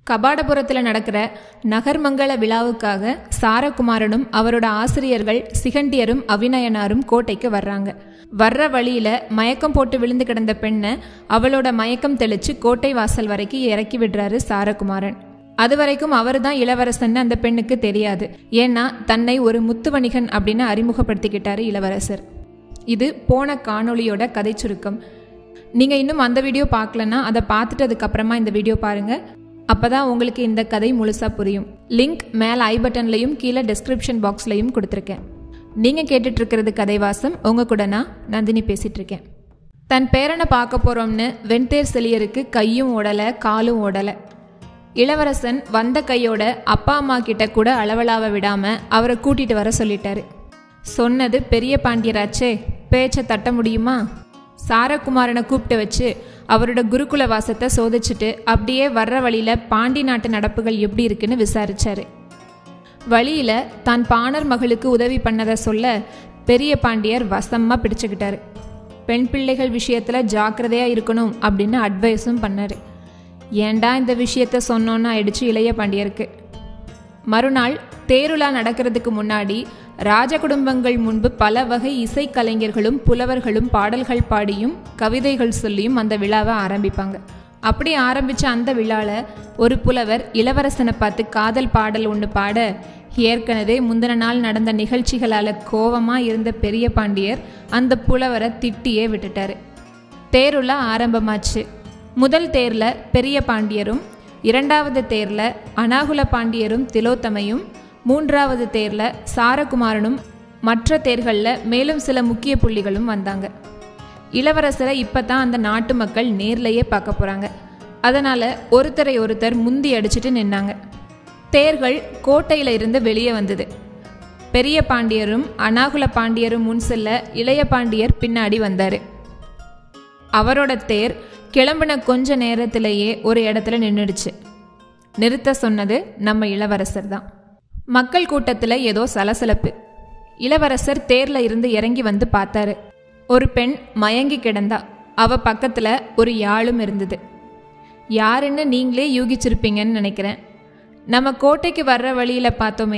கபாடபுரத்தில் நடக்கிற நகர்மங்கள விழாவுக்காக சாரகுமாரனும் அவரோட ஆசிரியர்கள் சிகண்டியரும் அவிநயனாரும் கோட்டைக்கு வர்றாங்க வர்ற வழியில மயக்கம் போட்டு விழுந்து கிடந்த பெண்ணை அவளோட மயக்கம் தெளிச்சு கோட்டை வாசல் வரைக்கும் இறக்கி விடுறாரு சாரகுமாரன் அது வரைக்கும் அவர் தான் இளவரசன் அந்த பெண்ணுக்கு தெரியாது ஏன்னா தன்னை ஒரு முத்து வணிகன் அப்படின்னு அறிமுகப்படுத்திக்கிட்டாரு இளவரசர் இது போன காணொளியோட கதை சுருக்கம் நீங்கள் இன்னும் அந்த வீடியோ பார்க்கலன்னா அதை பார்த்துட்டு அதுக்கப்புறமா இந்த வீடியோ பாருங்கள் அப்போ தான் உங்களுக்கு இந்த கதை முழுசாக புரியும் லிங்க் மேலே ஐ பட்டன்லையும் கீழே டிஸ்கிரிப்ஷன் பாக்ஸ்லையும் கொடுத்துருக்கேன் நீங்கள் கேட்டுட்ருக்கிறது கதைவாசம் உங்கள் கூட நான் நந்தினி பேசிகிட்டு இருக்கேன் தன் பேரனை பார்க்க போகிறோம்னு வெண்தேர் செலியருக்கு கையும் ஓடலை காலும் ஓடலை இளவரசன் வந்த கையோட அப்பா அம்மா கிட்ட கூட அளவலாவ விடாமல் அவரை கூட்டிகிட்டு வர சொல்லிட்டாரு சொன்னது பெரிய பாண்டியராச்சே பேச்சை தட்ட முடியுமா சாரகுமாரனை கூப்பிட்டு வச்சு அவரோட குருகுல வாசத்தை சோதிச்சுட்டு அப்படியே வர்ற வழியில பாண்டி நாட்டு நடப்புகள் எப்படி இருக்குன்னு விசாரிச்சாரு வழியில தான் பாணர் மகளுக்கு உதவி பண்ணதை சொல்ல பெரிய பாண்டியர் வசமா பிடிச்சுக்கிட்டாரு பெண் பிள்ளைகள் விஷயத்துல ஜாக்கிரதையா இருக்கணும் அப்படின்னு அட்வைஸும் பண்ணாரு ஏன்டா இந்த விஷயத்த சொன்னோன்னு ஆயிடுச்சு இளைய பாண்டியருக்கு மறுநாள் தேருலா நடக்கிறதுக்கு முன்னாடி ராஜ குடும்பங்கள் முன்பு பல வகை இசைக்கலைஞர்களும் புலவர்களும் பாடல்கள் பாடியும் கவிதைகள் சொல்லியும் அந்த விழாவை ஆரம்பிப்பாங்க அப்படி ஆரம்பிச்ச அந்த விழால ஒரு புலவர் இளவரசனை பார்த்து காதல் பாடல் ஒன்று பாட ஏற்கனவே முந்தின நாள் நடந்த நிகழ்ச்சிகளால கோவமா இருந்த பெரிய பாண்டியர் அந்த புலவரை திட்டியே விட்டுட்டாரு தேருலா ஆரம்பமாச்சு முதல் தேர்ல பெரிய பாண்டியரும் இரண்டாவது தேர்ல அனாகுல பாண்டியரும் திலோத்தமையும் மூன்றாவது தேர்ல சாரகுமாரனும் மற்ற தேர்களில் மேலும் சில முக்கிய புள்ளிகளும் வந்தாங்க இளவரசரை இப்போ தான் அந்த நாட்டு மக்கள் நேர்லையே பார்க்க போகிறாங்க அதனால் ஒருத்தரை ஒருத்தர் முந்தி அடிச்சிட்டு நின்னாங்க தேர்கள் கோட்டையில் இருந்து வெளியே வந்தது பெரிய பாண்டியரும் அனாகுல பாண்டியரும் முன் செல்ல இளைய பாண்டியர் பின்னாடி வந்தார் அவரோட தேர் கிளம்பின கொஞ்ச நேரத்திலேயே ஒரு இடத்துல நின்றுடுச்சு நிறுத்த சொன்னது நம்ம இளவரசர் தான் மக்கள் கூட்டத்தில் ஏதோ சலசலப்பு இளவரசர் தேர்ல இருந்து இறங்கி வந்து பார்த்தாரு ஒரு பெண் மயங்கி கிடந்தா அவ பக்கத்துல ஒரு யாழும் இருந்தது யாருன்னு நீங்களே யூகிச்சிருப்பீங்கன்னு நினைக்கிறேன் நம்ம கோட்டைக்கு வர்ற வழியில பார்த்தோமே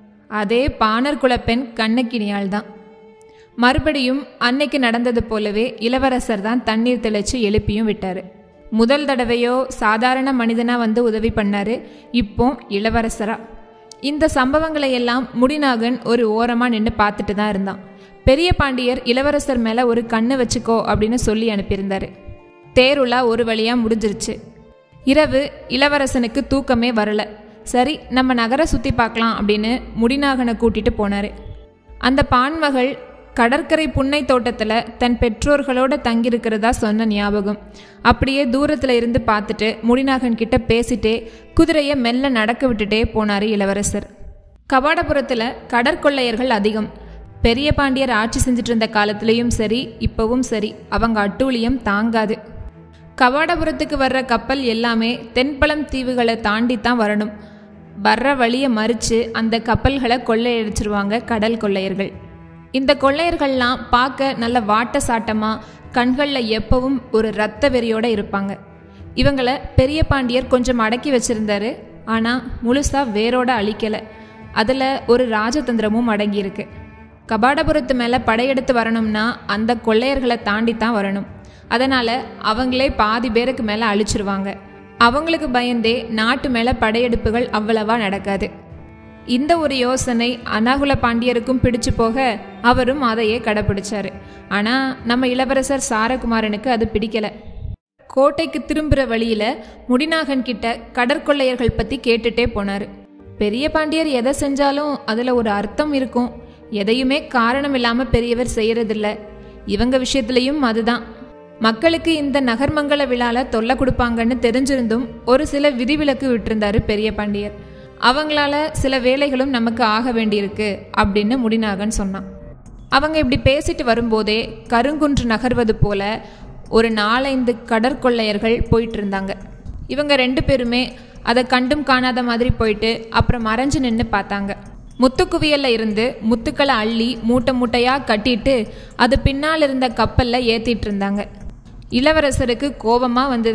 அதே பாணர் குல பெண் கண்ணக்கினியாள் தான் மறுபடியும் அன்னைக்கு நடந்தது போலவே இளவரசர் தான் தண்ணீர் தெளிச்சு எழுப்பியும் விட்டாரு முதல் தடவையோ சாதாரண மனிதனா வந்து உதவி பண்ணாரு இப்போ இளவரசரா இந்த சம்பவங்களை எல்லாம் முடிநாகன் ஒரு ஓரமா நின்று பார்த்துட்டு தான் இருந்தான் பெரிய பாண்டியர் இளவரசர் மேல ஒரு கண்ணு வச்சுக்கோ அப்படின்னு சொல்லி அனுப்பியிருந்தாரு தேருலா ஒரு வழியா முடிஞ்சிருச்சு இரவு இளவரசனுக்கு தூக்கமே வரல சரி நம்ம நகரை சுத்தி பார்க்கலாம் அப்படின்னு முடிநாகனை கூட்டிட்டு போனாரு அந்த பான்மகள் கடற்கரை புன்னை தோட்டத்தில் தன் பெற்றோர்களோட தங்கியிருக்கிறதா சொன்ன ஞாபகம் அப்படியே தூரத்தில் இருந்து பார்த்துட்டு முடிநாகன் கிட்ட பேசிட்டே குதிரையை மெல்ல நடக்க விட்டுட்டே போனார் இளவரசர் கபாடபுரத்தில் கடற்கொள்ளையர்கள் அதிகம் பெரிய பாண்டியர் ஆட்சி செஞ்சுட்டு இருந்த காலத்திலையும் சரி இப்போவும் சரி அவங்க அட்டூழியம் தாங்காது கபாடபுரத்துக்கு வர்ற கப்பல் எல்லாமே தென்பழம் தீவுகளை தாண்டி தான் வரணும் வர்ற வழியை மறித்து அந்த கப்பல்களை கொள்ளையடிச்சிருவாங்க கடல் கொள்ளையர்கள் இந்த கொள்ளையர்கள்லாம் பார்க்க நல்ல வாட்ட சாட்டமாக கண்களில் எப்பவும் ஒரு இரத்த வெறியோட இருப்பாங்க இவங்கள பெரிய பாண்டியர் கொஞ்சம் அடக்கி வச்சிருந்தாரு ஆனால் முழுசாக வேரோட அழிக்கலை அதில் ஒரு ராஜதந்திரமும் அடங்கியிருக்கு கபாடபுரத்து மேலே படையெடுத்து வரணும்னா அந்த கொள்ளையர்களை தாண்டி தான் வரணும் அதனால் அவங்களே பாதி பேருக்கு மேலே அழிச்சிருவாங்க அவங்களுக்கு பயந்தே நாட்டு மேலே படையெடுப்புகள் அவ்வளவா நடக்காது இந்த ஒரு யோசனை அனாகுல பாண்டியருக்கும் பிடிச்சு போக அவரும் அதையே கடைப்பிடிச்சாரு ஆனா நம்ம இளவரசர் சாரகுமாரனுக்கு அது பிடிக்கல கோட்டைக்கு திரும்புற வழியில முடிநாகன் கிட்ட கடற்கொள்ளையர்கள் பத்தி கேட்டுட்டே போனாரு பெரிய பாண்டியர் எதை செஞ்சாலும் அதுல ஒரு அர்த்தம் இருக்கும் எதையுமே காரணம் இல்லாம பெரியவர் செய்யறதில்ல இவங்க விஷயத்திலையும் அதுதான் மக்களுக்கு இந்த நகர்மங்கல விழால தொல்லை கொடுப்பாங்கன்னு தெரிஞ்சிருந்தும் ஒரு சில விதிவிலக்கு விட்டிருந்தாரு பெரிய பாண்டியர் அவங்களால சில வேலைகளும் நமக்கு ஆக வேண்டியிருக்கு அப்படின்னு முடிநாகன் சொன்னான் அவங்க இப்படி பேசிட்டு வரும்போதே கருங்குன்று நகர்வது போல ஒரு நாலைந்து கடற்கொள்ளையர்கள் போயிட்டு இருந்தாங்க இவங்க ரெண்டு பேருமே அதை கண்டும் காணாத மாதிரி போயிட்டு அப்புறம் மறைஞ்சு நின்று பார்த்தாங்க முத்துக்குவியல்ல இருந்து முத்துக்களை அள்ளி மூட்டை மூட்டையா கட்டிட்டு அது பின்னால் இருந்த கப்பல்ல ஏத்திட்டு இருந்தாங்க இளவரசருக்கு கோபமா வந்தது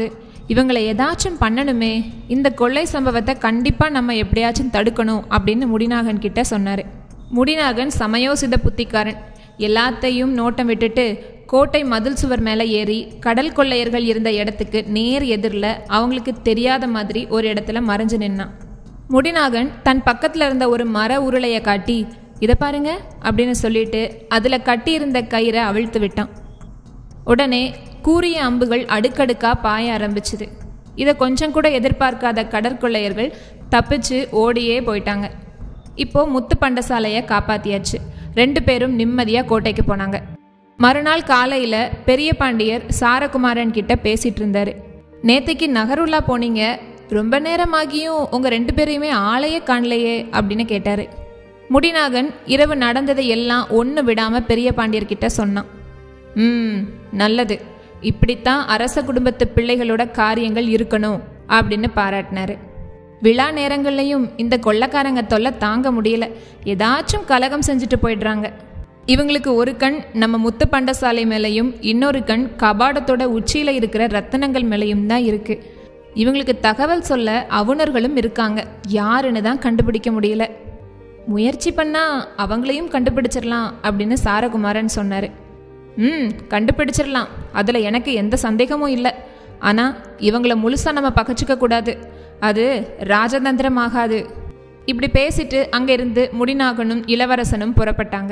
இவங்களை ஏதாச்சும் பண்ணணுமே இந்த கொள்ளை சம்பவத்தை கண்டிப்பாக நம்ம எப்படியாச்சும் தடுக்கணும் அப்படின்னு முடிநாகன் கிட்ட சொன்னார் முடிநாகன் சமயோசித புத்திக்காரன் எல்லாத்தையும் நோட்டம் விட்டுட்டு கோட்டை மதில் சுவர் மேலே ஏறி கடல் கொள்ளையர்கள் இருந்த இடத்துக்கு நேர் எதிரில் அவங்களுக்கு தெரியாத மாதிரி ஒரு இடத்துல மறைஞ்சு நின்னான் முடிநாகன் தன் பக்கத்தில் இருந்த ஒரு மர உருளையை காட்டி இதை பாருங்க அப்படின்னு சொல்லிட்டு அதில் கட்டியிருந்த கயிறை அவிழ்த்து விட்டான் உடனே கூரிய அம்புகள் அடுக்கடுக்கா பாய ஆரம்பிச்சுது இதை கொஞ்சம் கூட எதிர்பார்க்காத கடற்கொள்ளையர்கள் தப்பிச்சு ஓடியே போயிட்டாங்க இப்போ முத்து பண்டசாலையை காப்பாத்தியாச்சு ரெண்டு பேரும் நிம்மதியாக கோட்டைக்கு போனாங்க மறுநாள் காலையில் பெரிய பாண்டியர் சாரகுமாரன் கிட்ட பேசிட்டு இருந்தாரு நேத்தைக்கு நகருல்லா போனீங்க ரொம்ப நேரமாகியும் உங்கள் ரெண்டு பேரையுமே ஆளையே காணலையே அப்படின்னு கேட்டார் முடிநாகன் இரவு நடந்ததை எல்லாம் ஒன்று விடாமல் பெரிய பாண்டியர்கிட்ட சொன்னான் ம் நல்லது இப்படித்தான் அரச குடும்பத்து பிள்ளைகளோட காரியங்கள் இருக்கணும் அப்படின்னு பாராட்டினாரு விழா நேரங்கள்லையும் இந்த கொள்ளக்காரங்க தொல்லை தாங்க முடியல ஏதாச்சும் கலகம் செஞ்சுட்டு போயிடுறாங்க இவங்களுக்கு ஒரு கண் நம்ம முத்து பண்டசாலை மேலேயும் இன்னொரு கண் கபாடத்தோட உச்சியில் இருக்கிற ரத்தனங்கள் மேலேயும் தான் இருக்கு இவங்களுக்கு தகவல் சொல்ல அவுணர்களும் இருக்காங்க யாருன்னு தான் கண்டுபிடிக்க முடியல முயற்சி பண்ணா அவங்களையும் கண்டுபிடிச்சிடலாம் அப்படின்னு சாரகுமாரன் சொன்னார் ம் கண்டுபிடிச்சிடலாம் அதில் எனக்கு எந்த சந்தேகமும் இல்லை ஆனால் இவங்களை முழுசாக நம்ம பகச்சிக்க கூடாது அது ராஜதந்திரம் ஆகாது இப்படி பேசிட்டு அங்கிருந்து முடிநாகனும் இளவரசனும் புறப்பட்டாங்க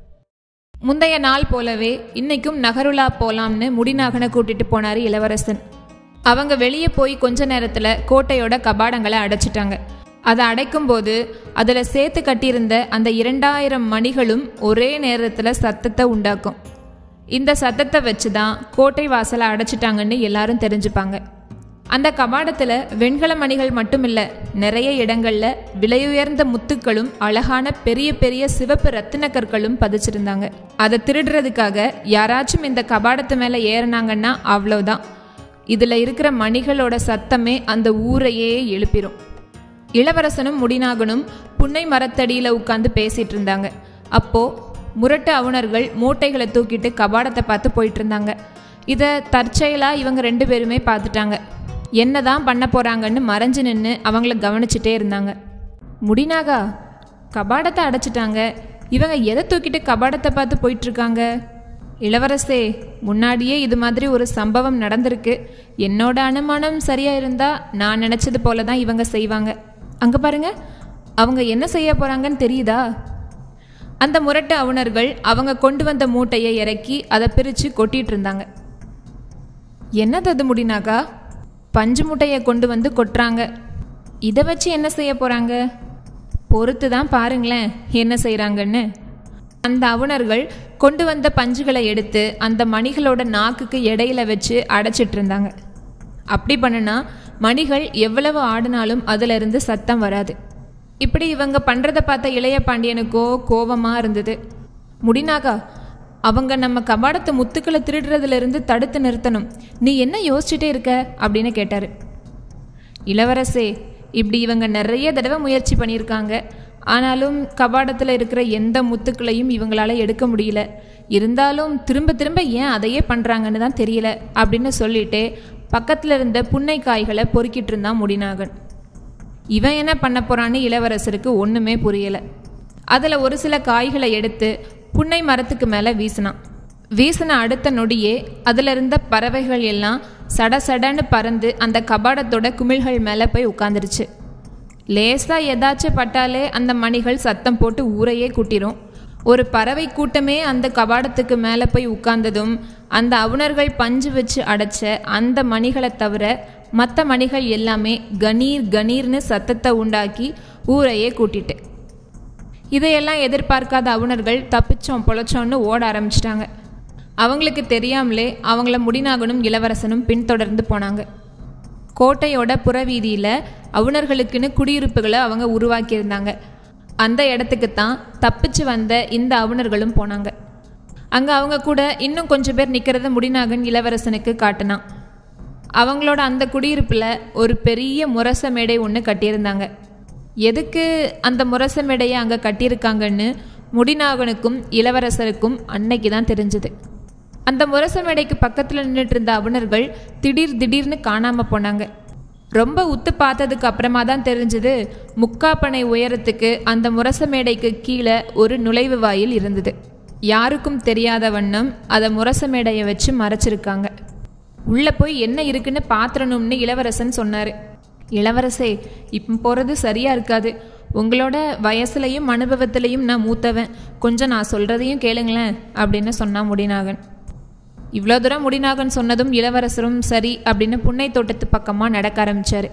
முந்தைய நாள் போலவே இன்னைக்கும் நகருலா போலாம்னு முடிநாகனை கூட்டிட்டு போனார் இளவரசன் அவங்க வெளியே போய் கொஞ்ச நேரத்தில் கோட்டையோட கபாடங்களை அடைச்சிட்டாங்க அதை அடைக்கும்போது அதில் சேர்த்து கட்டியிருந்த அந்த இரண்டாயிரம் மணிகளும் ஒரே நேரத்தில் சத்தத்தை உண்டாக்கும் இந்த சத்தத்தை வச்சு தான் கோட்டை வாசலை அடைச்சிட்டாங்கன்னு எல்லாரும் தெரிஞ்சுப்பாங்க அந்த கபாடத்தில் வெண்கல மணிகள் மட்டும் இல்லை நிறைய இடங்களில் விலையுயர்ந்த முத்துக்களும் அழகான பெரிய பெரிய சிவப்பு ரத்தின கற்களும் பதிச்சிருந்தாங்க அதை திருடுறதுக்காக யாராச்சும் இந்த கபாடத்து மேலே ஏறினாங்கன்னா அவ்வளோதான் இதில் இருக்கிற மணிகளோட சத்தமே அந்த ஊரையே எழுப்பிரும் இளவரசனும் முடிநாகனும் புன்னை மரத்தடியில் உட்காந்து பேசிட்டு இருந்தாங்க அப்போ முரட்டு அவுணர்கள் மூட்டைகளை தூக்கிட்டு கபாடத்தை பார்த்து போயிட்டு இருந்தாங்க இதை தற்செயலாக இவங்க ரெண்டு பேருமே பார்த்துட்டாங்க என்னதான் பண்ண போறாங்கன்னு மறைஞ்சு நின்று அவங்கள கவனிச்சுட்டே இருந்தாங்க முடினாகா கபாடத்தை அடைச்சிட்டாங்க இவங்க எதை தூக்கிட்டு கபாடத்தை பார்த்து போயிட்டு இருக்காங்க இளவரசே முன்னாடியே இது மாதிரி ஒரு சம்பவம் நடந்திருக்கு என்னோட அனுமானம் சரியா இருந்தா நான் நினைச்சது போல தான் இவங்க செய்வாங்க அங்க பாருங்க அவங்க என்ன செய்ய போறாங்கன்னு தெரியுதா அந்த முரட்டு அவுணர்கள் அவங்க கொண்டு வந்த மூட்டையை இறக்கி அதை பிரித்து கொட்டிட்டு இருந்தாங்க என்னது அது முடினாக்கா பஞ்சு மூட்டையை கொண்டு வந்து கொட்டுறாங்க இதை வச்சு என்ன செய்ய போகிறாங்க பொறுத்து தான் பாருங்களேன் என்ன செய்கிறாங்கன்னு அந்த அவுணர்கள் கொண்டு வந்த பஞ்சுகளை எடுத்து அந்த மணிகளோட நாக்குக்கு இடையில வச்சு அடைச்சிட்டு இருந்தாங்க அப்படி பண்ணுனா மணிகள் எவ்வளவு ஆடினாலும் அதிலிருந்து சத்தம் வராது இப்படி இவங்க பண்ணுறதை பார்த்த இளைய பாண்டியனுக்கோ கோபமாக இருந்தது முடினாகா அவங்க நம்ம கபாடத்தை முத்துக்களை திருடுறதுல இருந்து தடுத்து நிறுத்தணும் நீ என்ன யோசிச்சுட்டே இருக்க அப்படின்னு கேட்டார் இளவரசே இப்படி இவங்க நிறைய தடவை முயற்சி பண்ணியிருக்காங்க ஆனாலும் கபாடத்தில் இருக்கிற எந்த முத்துக்களையும் இவங்களால எடுக்க முடியல இருந்தாலும் திரும்ப திரும்ப ஏன் அதையே பண்ணுறாங்கன்னு தான் தெரியல அப்படின்னு சொல்லிட்டு பக்கத்தில் இருந்த புன்னை காய்களை பொறுக்கிட்டு இருந்தான் முடிநாகன் இவன் என்ன பண்ண போறான்னு இளவரசருக்கு ஒன்றுமே புரியலை அதில் ஒரு சில காய்களை எடுத்து புன்னை மரத்துக்கு மேலே வீசினான் வீசின அடுத்த நொடியே அதில் இருந்த பறவைகள் எல்லாம் சட சடன்னு பறந்து அந்த கபாடத்தோட குமிழ்கள் மேலே போய் உட்காந்துருச்சு லேசாக ஏதாச்சும் பட்டாலே அந்த மணிகள் சத்தம் போட்டு ஊரையே கூட்டிரும் ஒரு பறவை கூட்டமே அந்த கபாடத்துக்கு மேலே போய் உட்கார்ந்ததும் அந்த அவுணர்கள் பஞ்சு வச்சு அடைச்ச அந்த மணிகளை தவிர மற்ற மணிகள் எல்லாமே கணீர் கணீர்னு சத்தத்தை உண்டாக்கி ஊரையே கூட்டிட்டு இதையெல்லாம் எதிர்பார்க்காத அவுணர்கள் தப்பிச்சோம் பொழைச்சோன்னு ஓட ஆரம்பிச்சிட்டாங்க அவங்களுக்கு தெரியாமலே அவங்கள முடிநாகனும் இளவரசனும் பின்தொடர்ந்து போனாங்க கோட்டையோட புறவீதியில் அவுணர்களுக்குன்னு குடியிருப்புகளை அவங்க உருவாக்கியிருந்தாங்க அந்த இடத்துக்கு தான் தப்பிச்சு வந்த இந்த அவுணர்களும் போனாங்க அங்கே அவங்க கூட இன்னும் கொஞ்சம் பேர் நிற்கிறத முடிநாகன் இளவரசனுக்கு காட்டினான் அவங்களோட அந்த குடியிருப்பில் ஒரு பெரிய முரச மேடை ஒன்று கட்டியிருந்தாங்க எதுக்கு அந்த முரச மேடையை அங்கே கட்டியிருக்காங்கன்னு முடிநாகனுக்கும் இளவரசருக்கும் அன்னைக்கு தான் தெரிஞ்சுது அந்த முரச மேடைக்கு பக்கத்தில் நின்றுட்டு இருந்த அவுணர்கள் திடீர் திடீர்னு காணாமல் போனாங்க ரொம்ப உத்து பார்த்ததுக்கு அப்புறமா தான் தெரிஞ்சது முக்காப்பனை உயரத்துக்கு அந்த முரச மேடைக்கு கீழே ஒரு நுழைவு வாயில் இருந்தது யாருக்கும் தெரியாத வண்ணம் அதை முரச மேடையை வச்சு மறைச்சிருக்காங்க உள்ளே போய் என்ன இருக்குன்னு பாத்திரணும்னு இளவரசன் சொன்னார் இளவரசே இப்போ போகிறது சரியா இருக்காது உங்களோட வயசுலையும் அனுபவத்திலையும் நான் மூத்தவன் கொஞ்சம் நான் சொல்கிறதையும் கேளுங்களேன் அப்படின்னு சொன்னான் முடிநாகன் இவ்வளோ தூரம் முடிநாகன் சொன்னதும் இளவரசரும் சரி அப்படின்னு புன்னை தோட்டத்து பக்கமாக நடக்க ஆரம்பிச்சாரு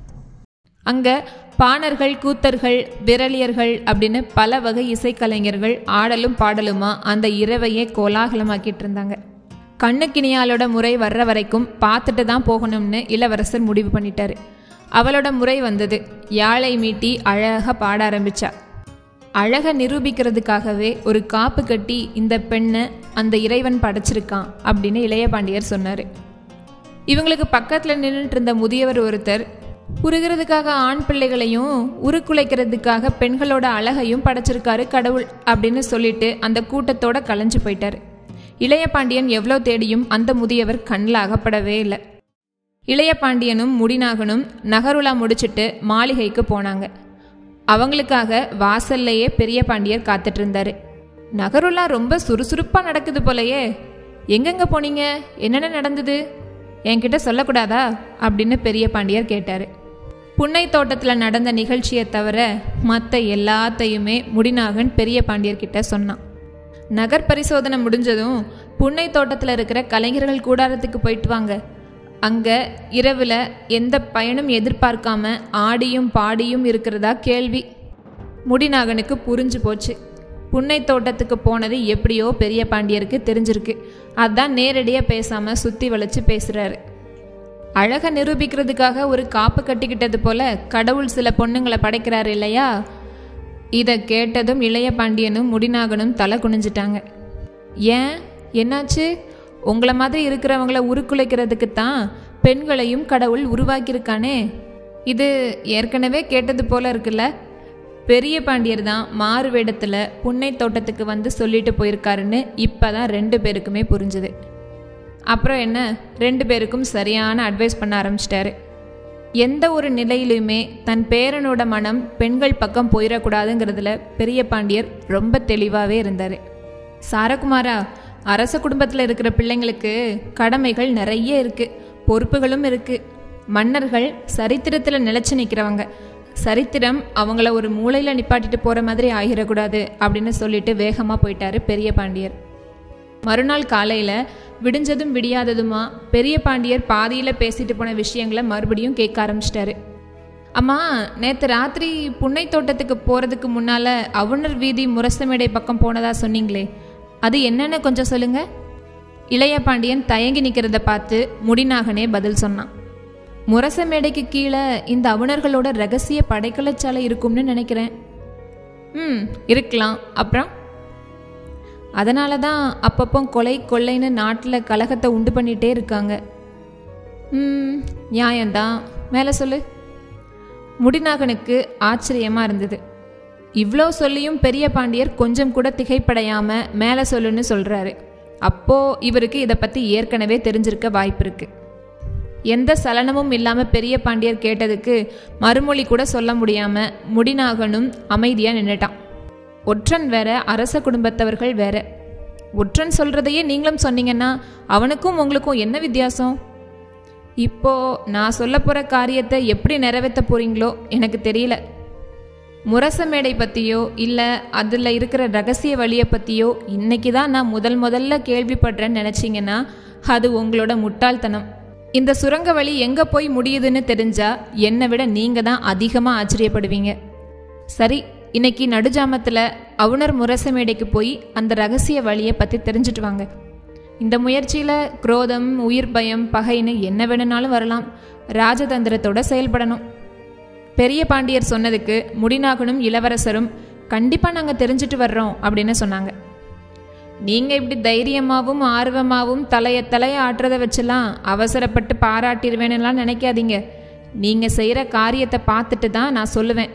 அங்கே பாணர்கள் கூத்தர்கள் விரலியர்கள் அப்படின்னு பல வகை இசைக்கலைஞர்கள் ஆடலும் பாடலுமா அந்த இரவையே கோலாகலமாக்கிட்டு இருந்தாங்க கண்ணுக்கினியாலோட முறை வர்ற வரைக்கும் பார்த்துட்டு தான் போகணும்னு இளவரசர் முடிவு பண்ணிட்டாரு அவளோட முறை வந்தது யாழை மீட்டி அழகாக பாட ஆரம்பிச்சா அழக நிரூபிக்கிறதுக்காகவே ஒரு காப்பு கட்டி இந்த பெண்ணை அந்த இறைவன் படைச்சிருக்கான் அப்படின்னு இளைய பாண்டியர் சொன்னார் இவங்களுக்கு பக்கத்தில் நின்றுட்டு இருந்த முதியவர் ஒருத்தர் உருகிறதுக்காக ஆண் பிள்ளைகளையும் உருக்குலைக்கிறதுக்காக பெண்களோட அழகையும் படைச்சிருக்காரு கடவுள் அப்படின்னு சொல்லிட்டு அந்த கூட்டத்தோட கலைஞ்சு போயிட்டாரு இளைய பாண்டியன் எவ்வளோ தேடியும் அந்த முதியவர் கண்ணில் அகப்படவே இல்லை இளைய பாண்டியனும் முடிநாகனும் நகருலா முடிச்சிட்டு மாளிகைக்கு போனாங்க அவங்களுக்காக வாசல்லையே பெரிய பாண்டியர் காத்துட்டு இருந்தாரு நகருலா ரொம்ப சுறுசுறுப்பாக நடக்குது போலயே எங்கெங்க போனீங்க என்னென்ன நடந்தது என்கிட்ட சொல்லக்கூடாதா அப்படின்னு பெரிய பாண்டியர் கேட்டார் புன்னை தோட்டத்தில் நடந்த நிகழ்ச்சியை தவிர மற்ற எல்லாத்தையுமே முடிநாகன் பெரிய பாண்டியர்கிட்ட சொன்னான் நகர் பரிசோதனை முடிஞ்சதும் புன்னை தோட்டத்தில் இருக்கிற கலைஞர்கள் கூடாரத்துக்கு போயிட்டு வாங்க அங்கே இரவில் எந்த பயனும் எதிர்பார்க்காம ஆடியும் பாடியும் இருக்கிறதா கேள்வி முடிநாகனுக்கு புரிஞ்சு போச்சு புன்னை தோட்டத்துக்கு போனது எப்படியோ பெரிய பாண்டியருக்கு தெரிஞ்சிருக்கு அதான் நேரடியாக பேசாமல் சுற்றி வளைச்சு பேசுகிறாரு அழகை நிரூபிக்கிறதுக்காக ஒரு காப்பு கட்டிக்கிட்டது போல கடவுள் சில பொண்ணுங்களை படைக்கிறாரு இல்லையா இதை கேட்டதும் இளைய பாண்டியனும் முடிநாகனும் தலை குனிஞ்சிட்டாங்க ஏன் என்னாச்சு உங்களை மாதிரி இருக்கிறவங்கள உருக்குலைக்கிறதுக்கு தான் பெண்களையும் கடவுள் உருவாக்கியிருக்கானே இது ஏற்கனவே கேட்டது போல இருக்குல்ல பெரிய பாண்டியர் தான் மாறு வேடத்தில் புன்னை தோட்டத்துக்கு வந்து சொல்லிட்டு போயிருக்காருன்னு இப்போ தான் ரெண்டு பேருக்குமே புரிஞ்சுது அப்புறம் என்ன ரெண்டு பேருக்கும் சரியான அட்வைஸ் பண்ண ஆரம்பிச்சிட்டாரு எந்த ஒரு நிலையிலுமே தன் பேரனோட மனம் பெண்கள் பக்கம் போயிடக்கூடாதுங்கிறதுல பெரிய பாண்டியர் ரொம்ப தெளிவாகவே இருந்தார் சாரகுமாரா அரச குடும்பத்தில் இருக்கிற பிள்ளைங்களுக்கு கடமைகள் நிறைய இருக்குது பொறுப்புகளும் இருக்குது மன்னர்கள் சரித்திரத்தில் நிலச்சி நிற்கிறவங்க சரித்திரம் அவங்கள ஒரு மூளையில் நிப்பாட்டிட்டு போகிற மாதிரி ஆகிடக்கூடாது அப்படின்னு சொல்லிட்டு வேகமாக போயிட்டாரு பெரிய பாண்டியர் மறுநாள் காலையில் விடிஞ்சதும் விடியாததுமா பெரிய பாண்டியர் பாதியில் பேசிட்டு போன விஷயங்களை மறுபடியும் கேட்க ஆரம்பிச்சிட்டாரு அம்மா நேற்று ராத்திரி புன்னை தோட்டத்துக்கு போகிறதுக்கு முன்னால் அவுணர் வீதி முரசமேடை பக்கம் போனதா சொன்னீங்களே அது என்னன்னு கொஞ்சம் சொல்லுங்க இளைய பாண்டியன் தயங்கி நிற்கிறத பார்த்து முடிநாகனே பதில் சொன்னான் முரச மேடைக்கு கீழே இந்த அவுணர்களோட ரகசிய படைக்கலச்சாலை இருக்கும்னு நினைக்கிறேன் ம் இருக்கலாம் அப்புறம் அதனால தான் அப்பப்போ கொலை கொள்ளைன்னு நாட்டில் கலகத்தை உண்டு பண்ணிகிட்டே இருக்காங்க ம் நியாயம்தான் மேலே சொல்லு முடிநாகனுக்கு ஆச்சரியமாக இருந்தது இவ்வளோ சொல்லியும் பெரிய பாண்டியர் கொஞ்சம் கூட திகைப்படையாமல் மேலே சொல்லுன்னு சொல்கிறாரு அப்போது இவருக்கு இதை பற்றி ஏற்கனவே தெரிஞ்சிருக்க வாய்ப்பு இருக்குது எந்த சலனமும் இல்லாமல் பெரிய பாண்டியர் கேட்டதுக்கு மறுமொழி கூட சொல்ல முடியாமல் முடிநாகனும் அமைதியாக நின்றுட்டான் ஒற்றன் வேற அரச குடும்பத்தவர்கள் வேற ஒற்றன் சொல்கிறதையே நீங்களும் சொன்னீங்கன்னா அவனுக்கும் உங்களுக்கும் என்ன வித்தியாசம் இப்போ நான் சொல்ல போகிற காரியத்தை எப்படி நிறைவேற்ற போறீங்களோ எனக்கு தெரியல முரச மேடை பற்றியோ இல்லை அதில் இருக்கிற ரகசிய வழியை பற்றியோ இன்னைக்கு தான் நான் முதல் முதல்ல கேள்விப்படுறேன்னு நினச்சிங்கன்னா அது உங்களோட முட்டாள்தனம் இந்த சுரங்க வழி எங்கே போய் முடியுதுன்னு தெரிஞ்சா என்னை விட நீங்கள் தான் அதிகமாக ஆச்சரியப்படுவீங்க சரி இன்னைக்கு நடுஜாமத்தில் அவுணர் முரச மேடைக்கு போய் அந்த ரகசிய வழியை பற்றி தெரிஞ்சுட்டு வாங்க இந்த முயற்சியில் குரோதம் உயிர் பயம் பகைன்னு என்ன வேணும்னாலும் வரலாம் ராஜதந்திரத்தோட செயல்படணும் பெரிய பாண்டியர் சொன்னதுக்கு முடிநாகனும் இளவரசரும் கண்டிப்பாக நாங்கள் தெரிஞ்சுட்டு வர்றோம் அப்படின்னு சொன்னாங்க நீங்கள் இப்படி தைரியமாகவும் ஆர்வமாகவும் தலைய தலைய ஆட்டுறதை வச்செல்லாம் அவசரப்பட்டு பாராட்டிடுவேன்னுலாம் நினைக்காதீங்க நீங்கள் செய்கிற காரியத்தை பார்த்துட்டு தான் நான் சொல்லுவேன்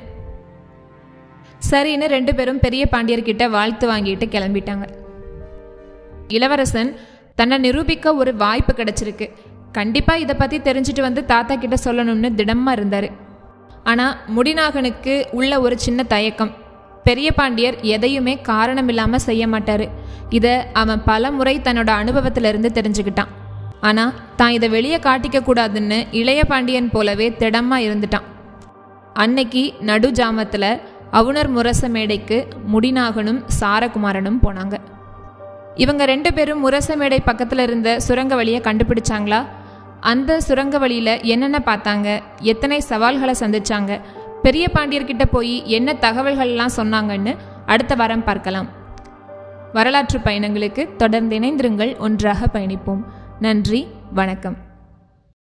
சரின்னு ரெண்டு பேரும் பெரிய பாண்டியர்கிட்ட வாழ்த்து வாங்கிட்டு கிளம்பிட்டாங்க இளவரசன் தன்னை நிரூபிக்க ஒரு வாய்ப்பு கிடைச்சிருக்கு கண்டிப்பா இதை பத்தி தெரிஞ்சுட்டு வந்து தாத்தா கிட்ட சொல்லணும்னு திடமா இருந்தாரு ஆனா முடிநாகனுக்கு உள்ள ஒரு சின்ன தயக்கம் பெரிய பாண்டியர் எதையுமே காரணம் இல்லாம செய்ய மாட்டாரு இதை அவன் பல முறை தன்னோட அனுபவத்துல இருந்து தெரிஞ்சுக்கிட்டான் ஆனா தான் இதை வெளியே காட்டிக்க கூடாதுன்னு இளைய பாண்டியன் போலவே திடமா இருந்துட்டான் அன்னைக்கு நடு ஜாமத்துல அவுணர் முரச மேடைக்கு முடிநாகனும் சாரகுமாரனும் போனாங்க இவங்க ரெண்டு பேரும் முரச மேடை பக்கத்துல இருந்த சுரங்க வழியை கண்டுபிடிச்சாங்களா அந்த சுரங்க வழியில என்னென்ன பார்த்தாங்க எத்தனை சவால்களை சந்திச்சாங்க பெரிய பாண்டியர்கிட்ட போய் என்ன தகவல்கள்லாம் சொன்னாங்கன்னு அடுத்த வாரம் பார்க்கலாம் வரலாற்று பயணங்களுக்கு தொடர்ந்து இணைந்திருங்கள் ஒன்றாக பயணிப்போம் நன்றி வணக்கம்